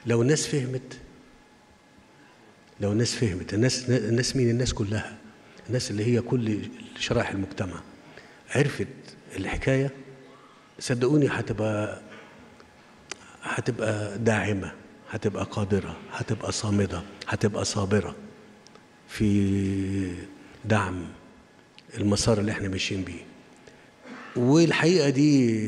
لو الناس فهمت لو الناس فهمت الناس الناس مين الناس كلها الناس اللي هي كل شرائح المجتمع عرفت الحكايه صدقوني هتبقى هتبقى داعمه هتبقى قادره هتبقى صامده هتبقى صابره في دعم المسار اللي احنا ماشيين بيه والحقيقه دي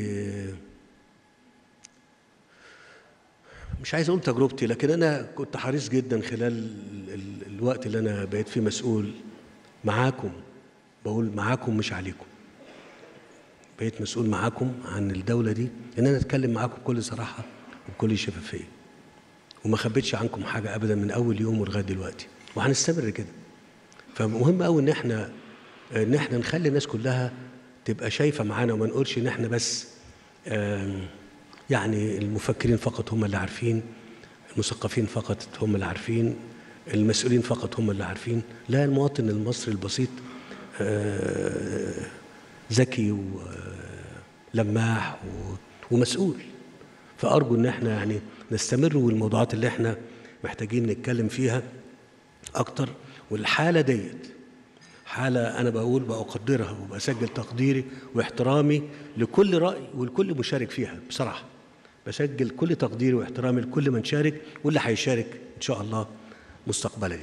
مش عايز اقول تجربتي لكن انا كنت حريص جدا خلال ال- الوقت اللي انا بقيت فيه مسؤول معاكم بقول معاكم مش عليكم بقيت مسؤول معاكم عن الدولة دي إن أنا أتكلم معاكم بكل صراحة وبكل شفافية وما خبيتش عنكم حاجة أبدا من أول يوم ولغاية دلوقتي وهنستمر كده فمهم قوي إن إحنا إن إحنا نخلي الناس كلها تبقى شايفة معانا وما نقولش إن إحنا بس آم، يعني المفكرين فقط هم اللي عارفين المثقفين فقط هم اللي عارفين المسؤولين فقط هم اللي عارفين لا المواطن المصري البسيط آه، ذكي ولماح و- ومسؤول فأرجو إن احنا يعني نستمر والموضوعات اللي احنا محتاجين نتكلم فيها أكتر والحالة ديت حالة أنا بقول بقدرها وبسجل تقديري واحترامي لكل رأي ولكل مشارك فيها بصراحة بسجل كل تقديري واحترامي لكل من شارك واللي هيشارك إن شاء الله مستقبلا